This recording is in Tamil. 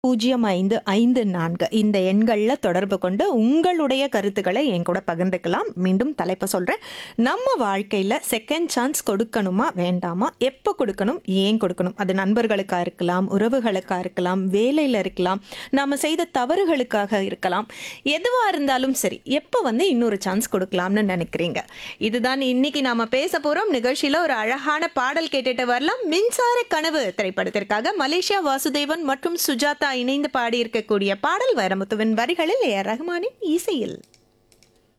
பூஜ்ஜியம் ஐந்து ஐந்து நான்கு இந்த எண்களில் தொடர்பு கொண்டு உங்களுடைய கருத்துக்களை என் கூட பகிர்ந்துக்கலாம் மீண்டும் தலைப்பை சொல்கிறேன் நம்ம வாழ்க்கையில் செகண்ட் சான்ஸ் கொடுக்கணுமா வேண்டாமா எப்போ கொடுக்கணும் ஏன் கொடுக்கணும் அது நண்பர்களுக்காக இருக்கலாம் உறவுகளுக்காக இருக்கலாம் வேலையில் இருக்கலாம் நாம் செய்த தவறுகளுக்காக இருக்கலாம் எதுவாக இருந்தாலும் சரி எப்போ வந்து இன்னொரு சான்ஸ் கொடுக்கலாம்னு நினைக்கிறீங்க இதுதான் இன்னைக்கு நாம பேச போகிறோம் நிகழ்ச்சியில் ஒரு அழகான பாடல் கேட்டுட்டு வரலாம் மின்சார கனவு திரைப்படத்திற்காக மலேசியா வாசுதேவன் மற்றும் சுஜாதா இணைந்து பாடியிருக்கக்கூடிய பாடல் வைரமுத்துவின் வரிகளில் ஏ ஆர் ரஹ்மானின் இசையில்